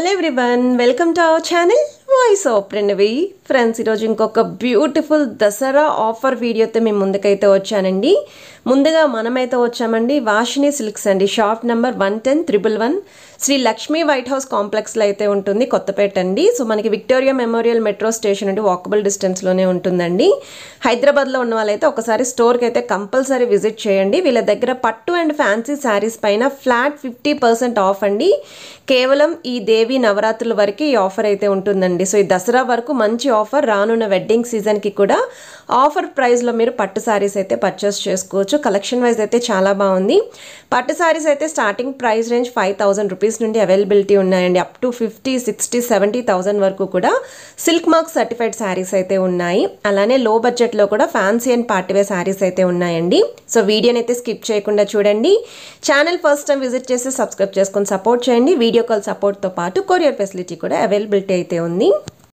Hello everyone welcome to our channel voice of Pranavi friends ఈరోజు ఇంకొక beautiful Dasara offer వీడియోతో మేము ముందుకైతే వచ్చానండి ముందుగా మనమైతే వచ్చామండి వాషిని సిల్క్స్ అండి shop number one ten triple one Shri Lakshmi White House కాంప్లెక్స్లో అయితే ఉంటుంది కొత్తపేట అండి సో మనకి విక్టోరియా మెమోరియల్ మెట్రో స్టేషన్ అండి వాకబుల్ డిస్టెన్స్లోనే ఉంటుందండి హైదరాబాద్లో ఉన్న వాళ్ళైతే ఒకసారి స్టోర్కి అయితే కంపల్సరీ విజిట్ చేయండి వీళ్ళ దగ్గర పట్టు అండ్ ఫ్యాన్సీ శారీస్ పైన ఫ్లాట్ ఫిఫ్టీ పర్సెంట్ ఆఫ్ అండి కేవలం ఈ దేవి నవరాత్రుల వరకు ఈ ఆఫర్ అయితే ఉంటుందండి సో ఈ దసరా వరకు మంచి ఆఫర్ రానున్న వెడ్డింగ్ సీజన్కి కూడా ఆఫర్ ప్రైస్లో మీరు పట్టు శారీస్ అయితే పర్చేస్ చేసుకోవచ్చు కలెక్షన్ వైజ్ అయితే చాలా బాగుంది పట్టు శారీస్ అయితే starting price range five thousand rupees నుండి అవైలబిలిటీ ఉన్నాయండి up to fifty sixty seventy thousand వరకు కూడా సిల్క్ మార్క్ సర్టిఫైడ్ శారీస్ అయితే ఉన్నాయి అలానే లో బడ్జెట్లో కూడా ఫ్యాన్సీ అండ్ పార్టీవేర్ శారీస్ అయితే ఉన్నాయండి సో వీడియోని అయితే స్కిప్ చేయకుండా చూడండి ఛానల్ ఫస్ట్ టైం విజిట్ చేసి సబ్స్క్రైబ్ చేసుకొని సపోర్ట్ చేయండి వీడియో కాల్ సపోర్ట్తో పాటు కొరియర్ ఫెసిలిటీ కూడా అవైలబిలిటీ అయితే ఉంది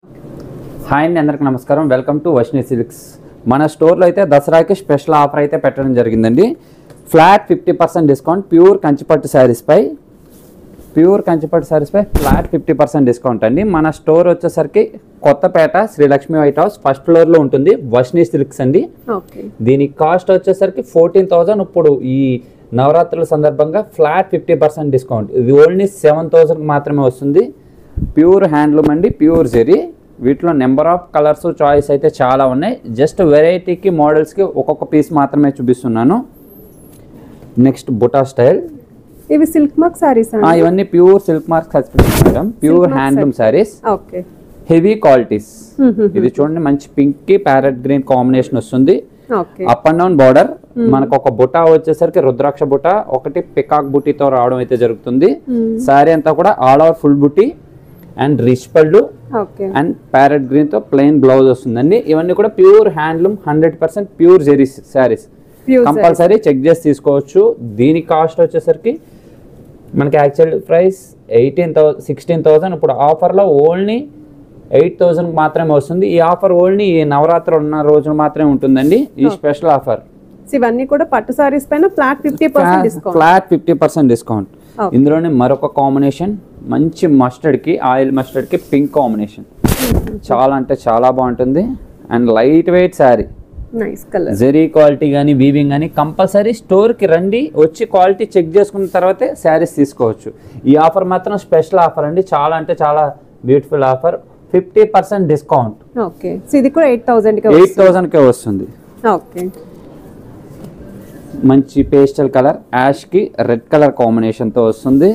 హాయ్ అండి అందరికి నమస్కారం వెల్కమ్ టు వష్ని సిల్క్స్ మన స్టోర్లో అయితే దసరాకి స్పెషల్ ఆఫర్ అయితే పెట్టడం జరిగిందండి flat fifty percent discount pure కంచిపట్టు శారీస్పై ప్యూర్ కంచిపట్టు శారీస్పై ఫ్లాట్ ఫిఫ్టీ పర్సెంట్ డిస్కౌంట్ అండి మన స్టోర్ వచ్చేసరికి Kothapet Srilakshmi White House first ఫ్లోర్లో ఉంటుంది వష్ని సిల్క్స్ అండి ఓకే దీని కాస్ట్ వచ్చేసరికి ఫోర్టీన్ థౌజండ్ ఇప్పుడు ఈ నవరాత్రుల సందర్భంగా ఫ్లాట్ ఫిఫ్టీ పర్సెంట్ డిస్కౌంట్ ఇది ఓన్లీ సెవెన్ థౌజండ్కి మాత్రమే వస్తుంది ప్యూర్ హ్యాండ్లూమ్ అండి ప్యూర్ జెరీ వీటిలో నెంబర్ ఆఫ్ కలర్స్ చాయిస్ అయితే చాలా ఉన్నాయి జస్ట్ వెరైటీకి మోడల్స్కి ఒక్కొక్క పీస్ మాత్రమే చూపిస్తున్నాను నెక్స్ట్ బుటా స్టైల్ ఇవి సిల్క్ మార్క్ సారీస్ ఆ, ఇవన్నీ pure silk mark madam pure mark handloom saris okay heavy qualities ఇది చూడండి మంచి పింక్ కి ప్యారెట్ గ్రీన్ కాంబినేషన్ వస్తుంది okay up and down border మనకు ఒక బుట్ట వచ్చేసరికి రుద్రాక్ష బుట్ట ఒకటి పికాక్ బుట్టితో రావడం అయితే జరుగుతుంది శారీ అంతా కూడా ఆల్ ఓవర్ ఫుల్ బుట్టి అండ్ రిచ్ పళ్ళు ఓకే అండ్ ప్యారెట్ గ్రీన్ తో ప్లెయిన్ బ్లౌజ్ వస్తుందండి ఇవన్నీ కూడా pure handloom hundred percent pure zaris saris pure compulsory check చేసి తీసుకోవచ్చు దీని కాస్ట్ వచ్చేసరికి మనకి actual price eighteen thousand sixteen thousand ఇప్పుడు ఆఫర్లో ఓన్లీ ఎయిట్ థౌసండ్ మాత్రమే వస్తుంది ఈ ఆఫర్ ఓన్లీ ఈ నవరాత్రి ఉన్న రోజున మాత్రమే ఉంటుందండి ఈ స్పెషల్ ఆఫర్ ఇవన్నీ కూడా పట్టు సారీస్ పైన flat fifty percent discount flat fifty percent discount Okay. ఇందులోనే మరొక కాంబినేషన్ మంచి మస్టర్డ్ కి ఆయిల్ మస్టర్డ్ కి పింక్ కాంబినేషన్ చాలా అంటే చాలా బాగుంటుంది and light weight sari nice colour zari quality కానీ వీవింగ్ కానీ కంపల్సరీ స్టోర్కి రండి వచ్చి క్వాలిటీ చెక్ చేసుకున్న తర్వాతే శారీస్ తీసుకోవచ్చు ఈ ఆఫర్ మాత్రం స్పెషల్ ఆఫర్ అండి చాలా అంటే చాలా beautiful offer fifty percent discount okay so ఇది కూడా ఎయిట్ థౌసండ్ ఎయిట్ థౌజండ్కే వస్తుంది ఓకే మంచి పేస్టల్ కలర్ యాష్కి రెడ్ కలర్ కాంబినేషన్తో వస్తుంది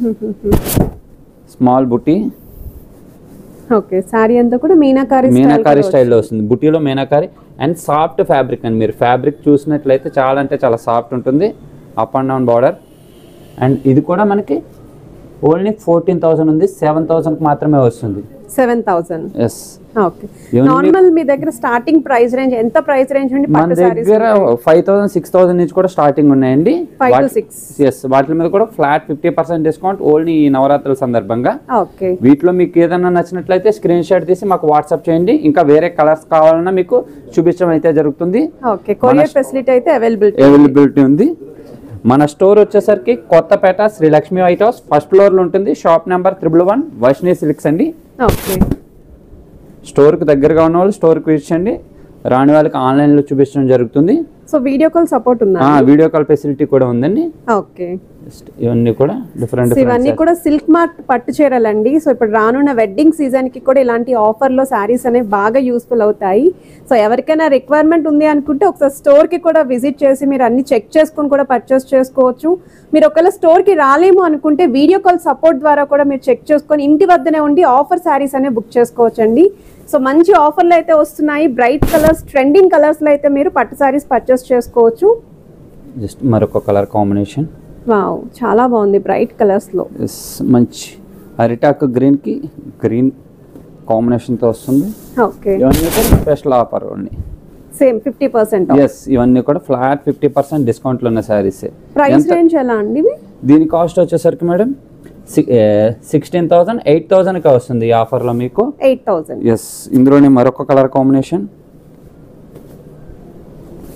స్మాల్ బుట్టి ఓకే సారీ అంతా కూడా మీనాకారి మీనాకారి స్టైల్లో వస్తుంది బుట్టీలో మీనాకారి అండ్ సాఫ్ట్ ఫ్యాబ్రిక్ అండి మీరు ఫ్యాబ్రిక్ చూసినట్లయితే చాలా అంటే చాలా సాఫ్ట్ ఉంటుంది up and down border and ఇది కూడా మనకి ఓన్లీ ఫోర్టీన్ థౌసండ్ ఉంది సెవెన్ థౌసండ్కి మాత్రమే వస్తుంది సెవెన్ థౌసండ్ ఎస్ ఓకే ఇవన్నీ- నార్మల్ మీ దగ్గర స్టార్టింగ్ ప్రైస్ రేంజ్ ఎంత ప్రైస్ రేంజ్ అండి మన పట్టు సారీస్ దగ్గర ఫైవ్ థౌసండ్ సిక్స్ థౌసండ్ నుంచి కూడా స్టార్టింగ్ ఉన్నాయండి ఫైవ్ టు సిక్స్ ఎస్ వాటి మీద కూడా flat fifty percent discount only ఈ నవరాత్రుల సందర్భంగా ఓకే వీటిలో మీకు ఏదైనా నచ్చినట్లయితే స్క్రీన్ షాట్ తీసి మాకు వాట్సాప్ చేయండి ఇంకా వేరే కలర్స్ కావాలన్నా మీకు చూపించడం అయితే జరుగుతుంది ఓకే కొరియర్ ఫెసిలిటీ అయితే అవైలబిలిటీ అవైలబిలిటీ ఉంది మన స్టోర్ వచ్చేసరికి Kothapet Shri Lakshmi White House first ఫ్లోర్లో ఉంటుంది shop number triple one Vaishnavi silks అండి ఓకే స్టోర్కి దగ్గరగా ఉన్న వాళ్ళు స్టోర్కి విచ్చండి రాని వాళ్ళకి ఆన్లైన్లో చూపించడం జరుగుతుంది సో వీడియో కాల్ సపోర్ట్ ఉందా ఆ, వీడియో కాల్ ఫెసిలిటీ కూడా ఉందండి ఓకే Just ఇవన్నీ కూడా డిఫరెంట్ సో ఇవన్నీ కూడా సిల్క్ మార్క్ పట్టు చీరలండి సో ఇప్పుడు రానున్న వెడ్డింగ్ సీజన్ కి కూడా ఇలాంటి ఆఫర్లో శారీస్ అనేవి బాగా యూస్ఫుల్ అవుతాయి సో ఎవరికైనా రిక్వైర్మెంట్ ఉంది అనుకుంటే ఒకసారి స్టోర్ కి కూడా విజిట్ చేసి మీరు అన్ని చెక్ చేసుకుని కూడా పర్చేస్ చేసుకోవచ్చు మీరు ఒకవేళ స్టోర్ కి రాలేము అనుకుంటే వీడియో కాల్ సపోర్ట్ ద్వారా కూడా మీరు చెక్ చేసుకొని ఇంటి వద్దనే ఉండి ఆఫర్ శారీస్ అనేవి బుక్ చేసుకోవచ్చు అండి సో మంచి ఆఫర్లు అయితే వస్తున్నాయి బ్రైట్ కలర్స్ ట్రెండింగ్ కలర్స్ లో అయితే మీరు పట్టు శారీస్ పర్చేస్ చేసుకోవచ్చు జస్ట్ మరొక కలర్ కాంబినేషన్ వావ్ చాలా బాగుంది బ్రైట్ కలర్స్ లో మంచి అరిటాక్ గ్రీన్కి గ్రీన్ కాంబినేషన్తో వస్తుంది ఓకే ఇవన్నీ కూడా special offer only same fifty percent yes ఇవన్నీ కూడా ఫ్లాట్ ఫిఫ్టీ పర్సెంట్ డిస్కౌంట్లో ఉన్న శారీస్ ప్రైస్ రేంజ్ ఎలా అండి ఇవి దీని కాస్ట్ వచ్చేసరికి మేడం సిక్స్టీన్ థౌసండ్ ఎయిట్ థౌసండ్కే వస్తుంది ఈ ఆఫర్లో మీకు ఎయిట్ థౌసండ్ ఎస్ ఇందులోనే మరొక కలర్ కాంబినేషన్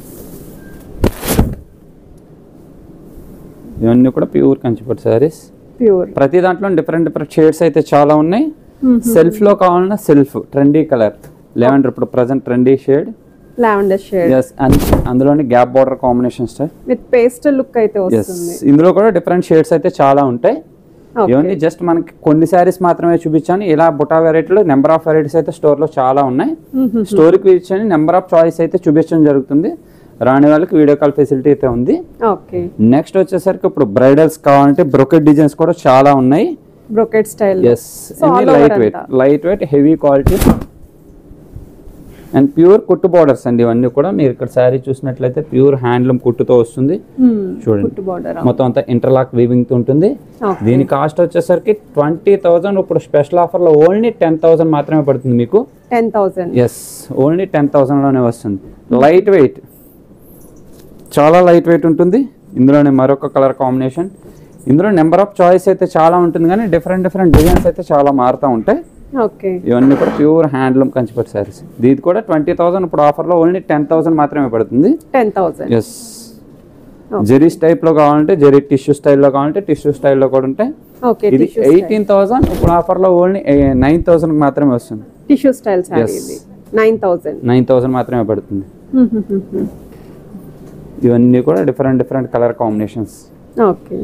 ఇవన్నీ కూడా ప్యూర్ కంచిపట్టు శారీస్ ప్యూర్ ప్రతి దాంట్లో డిఫరెంట్ డిఫరెంట్ షేడ్స్ అయితే చాలా ఉన్నాయి సెల్ఫ్ లో కావాలన్నా సెల్ఫ్ ట్రెండీ కలర్ లెవెండర్ ఇప్పుడు present trendy shade lavender shade yes అందులోని gap border combination style with paste look అయితే ఎస్ వస్తుంది ఇందులో కూడా డిఫరెంట్ షేడ్స్ అయితే చాలా ఉంటాయి Okay. ఇవన్నీ జస్ట్ మనకి కొన్ని శారీస్ మాత్రమే చూపించాను ఇలా బుటా వెరైటీలో నెంబర్ ఆఫ్ వెరైటీస్ అయితే store లో చాలా ఉన్నాయి స్టోర్కి ఇచ్చాను నెంబర్ ఆఫ్ చాయిస్ అయితే చూపించడం జరుగుతుంది రాని వాళ్ళకి వీడియో కాల్ ఫెసిలిటీ అయితే ఉంది ఓకే నెక్స్ట్ వచ్చేసరికి ఇప్పుడు బ్రైడల్స్ కావాలంటే బ్రొకెట్ డిజైన్స్ కూడా చాలా ఉన్నాయి brocade style yes So, all over light weight అంతా. Light weight heavy quality and pure కుట్టు బార్డర్స్ అండి ఇవన్నీ కూడా మీరు ఇక్కడ శారీ చూసినట్లయితే ప్యూర్ హ్యాండ్లూమ్ కుట్టుతో వస్తుంది చూడండి కుట్టు బార్డర్ మొత్తం అంతా ఇంటర్లాక్ వీవింగ్ తో ఉంటుంది Okay. దీని కాస్ట్ వచ్చేసరికి ట్వంటీ థౌసండ్ ఇప్పుడు స్పెషల్ ఆఫర్లో ఓన్లీ టెన్ థౌసండ్ మాత్రమే పడుతుంది మీకు ten thousand yes only ten లోనే వస్తుంది లైట్ వెయిట్ చాలా లైట్ వెయిట్ ఉంటుంది ఇందులోనే మరొక కలర్ కాంబినేషన్ ఇందులో నెంబర్ ఆఫ్ చాయిస్ అయితే చాలా ఉంటుంది కానీ డిఫరెంట్ డిఫరెంట్ డిజైన్స్ అయితే చాలా మారుతూ ఉంటాయి ఓకే ఇవన్నీ కూడా ప్యూర్ హ్యాండ్లూమ్ కంచిపట్టు శారీస్ దీది కూడా ట్వంటీ థౌసండ్ ఇప్పుడు ఆఫర్లో ఓన్లీ టెన్ థౌసండ్ మాత్రమే పడుతుంది టెన్ థౌసండ్ ఎస్ జెరీస్ టైప్లో కావాలంటే జెరీ టిష్యూ స్టైల్లో కావాలంటే టిష్యూ స్టైల్లో కూడా ఉంటాయి ఓకే ఇది ఎయిటీన్ థౌసండ్ ఇప్పుడు ఆఫర్లో ఓన్లీ నైన్ థౌసండ్ మాత్రమే వస్తుంది టిష్యూ స్టైల్ శారీ Yes. ఇది నైన్ థౌసండ్ నైన్ థౌసండ్ మాత్రమే పడుతుంది ఇవన్నీ కూడా different different colour combinations okay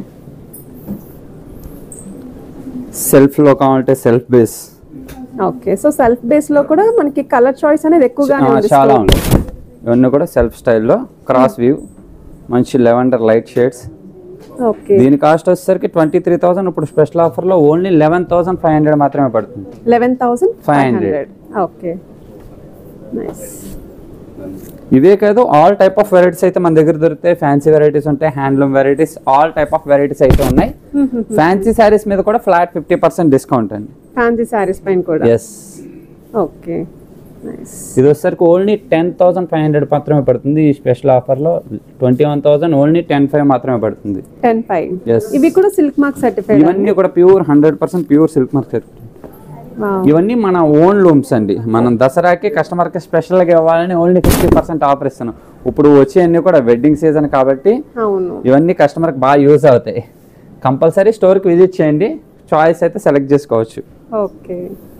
సెల్ఫ్లో కావాలంటే self base okay so self base లో కూడా మనకి కలర్ చాయిస్ అనేది ఎక్కువగానే ఉంది చాలా store లో. ఉన్నాయి ఇవన్నీ కూడా సెల్ఫ్ స్టైల్లో క్రాస్ వ్యూ మంచి లెవెండర్ లైట్ షేడ్స్ ఓకే దీని కాస్ట్ వచ్చేసరికి ట్వంటీ త్రీ థౌసండ్ ఇప్పుడు స్పెషల్ ఆఫర్లో only eleven thousand five hundred మాత్రమే పడుతుంది eleven thousand five 500. Hundred okay nice ఇవే కాదు ఆల్ టైప్ ఆఫ్ వెరైటీస్ అయితే మన దగ్గర దొరుకుతాయి ఫ్యాన్సీ వెరైటీస్ ఉంటాయి handloom varieties all type of varieties అయితే ఉన్నాయి ఫ్యాన్సీ శారీస్ మీద కూడా ఫ్లాట్ ఫిఫ్టీ పర్సెంట్ డిస్కౌంట్ అండి ఫ్యాన్సీ శారీస్ పైన కూడా ఎస్ ఓకే నైస్ ఇది వచ్చేసరికి only ten thousand five hundred మాత్రమే పడుతుంది ఈ స్పెషల్ ఆఫర్లో twenty one thousand only ten five మాత్రమే పడుతుంది టెన్ ఫైవ్ Yes. ఇవి కూడా సిల్క్ మార్క్ సర్టిఫైడ్ ఇవన్నీ కూడా pure hundred percent pure silk market ఇవన్నీ మన ఓన్ లూమ్స్ అండి మనం దసరాకి కస్టమర్కి స్పెషల్గా ఇవ్వాలని ఓన్లీ ఫిఫ్టీ పర్సెంట్ ఆఫర్ ఇస్తున్నాం ఇప్పుడు వచ్చేవన్నీ కూడా వెడ్డింగ్ సీజన్ కాబట్టి అవును ఇవన్నీ కస్టమర్కి బాగా యూజ్ అవుతాయి కంపల్సరీ స్టోర్కి విజిట్ చేయండి చాయిస్ అయితే సెలెక్ట్ చేసుకోవచ్చు ఓకే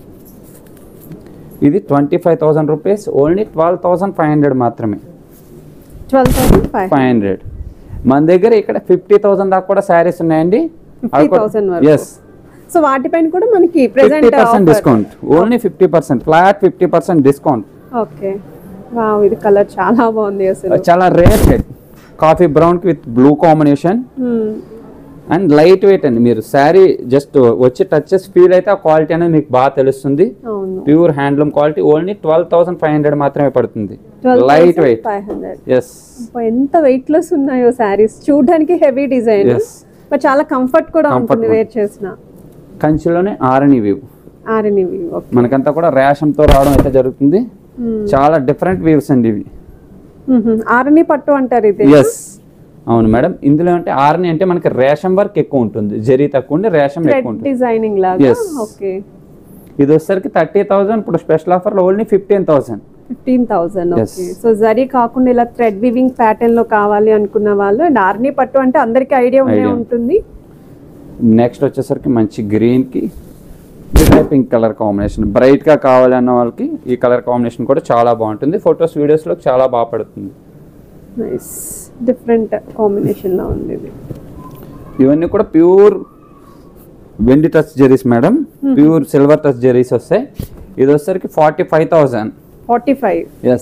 ఇది twenty five thousand rupees only twelve thousand five hundred మాత్రమే twelve thousand five five hundred మన దగ్గర ఇక్కడ ఫిఫ్టీ థౌసండ్ దాకా కూడా శారీస్ ఉన్నాయండి 50,000 వరకు. ఎస్ సో వాటిపైన కూడా మనకి fifty present percent discount only fifty percent flat fifty percent discount okay wow ఇది కలర్ చాలా బాగుంది అసలు చాలా rare shade coffee brown with blue combination Hmm. And light weight అండి మీరు శారీ జస్ట్ వచ్చి టచెస్ ఫీల్ అయితే ఆ క్వాలిటీ అనేది మీకు బాగా తెలుస్తుంది అవును pure handloom quality only twelve thousand five hundred మాత్రమే పడుతుంది twelve light weight five hundred yes ఎంత వెయిట్ లెస్ ఉన్నాయో శారీస్ చూడడానికి హెవీ డిజైన్ Yes. బట్ చాలా కంఫర్ట్ కూడా Comfort ఉంటుంది కూడా. వేర్ చేసిన కంచిలోనే ఆరణి వ్యూ ఆర్ఎన్వి ఓకే మనకంతా కూడా రేషంతో రావడం అయితే జరుగుతుంది చాలా డిఫరెంట్ వ్యూస్ అండి ఇవి ఆర్ఎన్వి పట్టు అంటారు ఇది ఎస్ అవును మేడం ఇందులో అంటే ఆర్ని అంటే మనకి రేషన్ వర్క్ ఎక్కువ ఉంటుంది జరీ తక్కువ ఉండి రేషం థ్రెడ్ ఎక్కువ ఉంటుంది డిజైనింగ్ లాగా Yes. ఓకే ఇది వచ్చేసరికి థర్టీ థౌసండ్ ఇప్పుడు స్పెషల్ ఆఫర్లో only fifteen thousand fifteen thousand Yes. Okay so zari కాకుండా ఇలా థ్రెడ్ వివింగ్ ప్యాటర్న్ లో కావాలి అనుకున్న వాళ్ళు అండ్ ఆర్ని పట్టు అంటే అందరికి ఐడియా ఉండే Idea. ఉంటుంది నెక్స్ట్ వచ్చేసరికి మంచి గ్రీన్కి పింక్ కలర్ కాంబినేషన్ బ్రైట్గా కావాలన్న వాళ్ళకి ఈ కలర్ కాంబినేషన్ కూడా చాలా బాగుంటుంది ఫొటోస్ వీడియోస్లో చాలా బాగా పడుతుంది నైస్ డిఫరెంట్ కాంబినేషన్ లో ఉంది ఇది ఇవన్నీ కూడా ప్యూర్ వెండి touch zaris madam pure silver touch zaris వస్తాయి ఇది వచ్చేసరికి forty five thousand forty five yes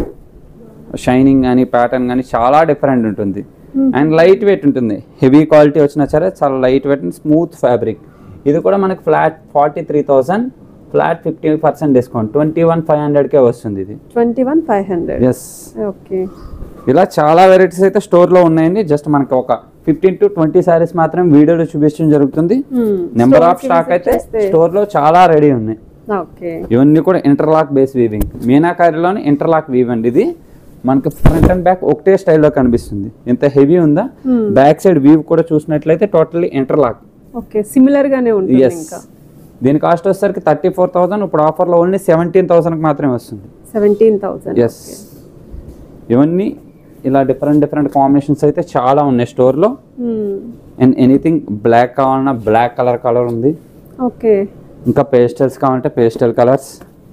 shining కానీ ప్యాటర్న్ కానీ చాలా డిఫరెంట్ ఉంటుంది అండ్ లైట్ వెయిట్ ఉంటుంది హెవీ క్వాలిటీ వచ్చినా సరే చాలా light weight and smooth fabric ఇది కూడా మనకి flat forty three thousand flat fifty percent discount twenty one five హండ్రెడ్కే వస్తుంది ఇది twenty one five hundred yes okay ఇలా చాలా వెరైటీస్ అయితే స్టోర్లో ఉన్నాయండి జస్ట్ మనకి ఒక ఫిఫ్టీన్ టు ట్వంటీ సారీస్ మాత్రం వీడియోలో చూపించడం జరుగుతుంది నెంబర్ ఆఫ్ స్టాక్ అయితే స్టోర్లో చాలా రెడీ ఉన్నాయి ఓకే ఇవన్నీ కూడా ఇంటర్లాక్ బేస్ వీవింగ్ మీనాకారిలోని ఇంటర్లాక్ వీవ్ అండి ఇది మనకి ఫ్రంట్ అండ్ బ్యాక్ ఒకటే స్టైల్లో కనిపిస్తుంది ఎంత హెవీ ఉందా బ్యాక్ సైడ్ వీవ్ కూడా చూసినట్లయితే టోటల్లీ ఇంటర్లాక్ ఓకే సిమిలర్ గానే ఉంటుంది ఎస్ ఇంకా దీని కాస్ట్ వచ్చేసరికి థర్టీ ఫోర్ థౌసండ్ ఇప్పుడు ఆఫర్లో ఓన్లీ సెవెంటీన్ థౌసండ్కి మాత్రమే వస్తుంది సెవెంటీన్ థౌసండ్ ఎస్ ఇవన్నీ ఇలా డిఫరెంట్ డిఫరెంట్ కాంబినేషన్స్ అయితే చాలా ఉన్నాయి స్టోర్లో అండ్ ఎనీథింగ్ బ్లాక్ కావాలన్నా బ్లాక్ కలర్ కలర్ ఉంది ఓకే ఇంకా పేస్టల్స్ కావాలంటే పేస్టల్ కలర్స్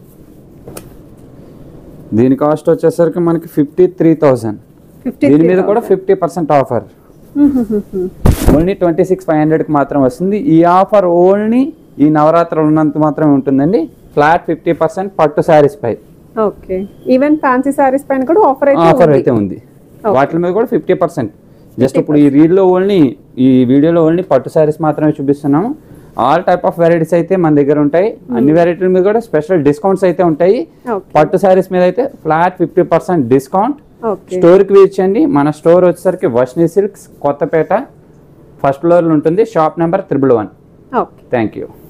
దీని కాస్ట్ వచ్చేసరికి మనకి ఫిఫ్టీ త్రీ థౌజండ్ ఫిఫ్టీ దీని మీద కూడా fifty percent offer only twenty six five హండ్రెడ్కి మాత్రం వస్తుంది ఈ ఆఫర్ ఓన్లీ ఈ నవరాత్రులు ఉన్నంత మాత్రమే ఉంటుందండి ఫ్లాట్ ఫిఫ్టీ పర్సెంట్ పట్టు శారీస్ పై ఓకే ఈవెన్ ఫ్యాన్సీ సారీస్ పైన కూడా ఆఫర్ అయితే ఆఫర్ ఉంది. అయితే ఉంది వాటి మీద కూడా ఫిఫ్టీ పర్సెంట్ జస్ట్ ఇప్పుడు ఈ రీల్లో ఓన్లీ ఈ వీడియోలో ఓన్లీ పట్టు శారీస్ మాత్రమే చూపిస్తున్నాము ఆల్ టైప్ ఆఫ్ వెరైటీస్ అయితే మన దగ్గర ఉంటాయి అన్ని వెరైటీల మీద కూడా స్పెషల్ డిస్కౌంట్స్ అయితే ఉంటాయి ఓకే పట్టు శారీస్ మీద అయితే flat fifty percent discount okay స్టోర్కి వీచండి మన స్టోర్ వచ్చేసరికి వర్షిని సిల్క్స్ కొత్తపేట ఫస్ట్ ఫ్లోర్లో ఉంటుంది shop number triple one okay thank you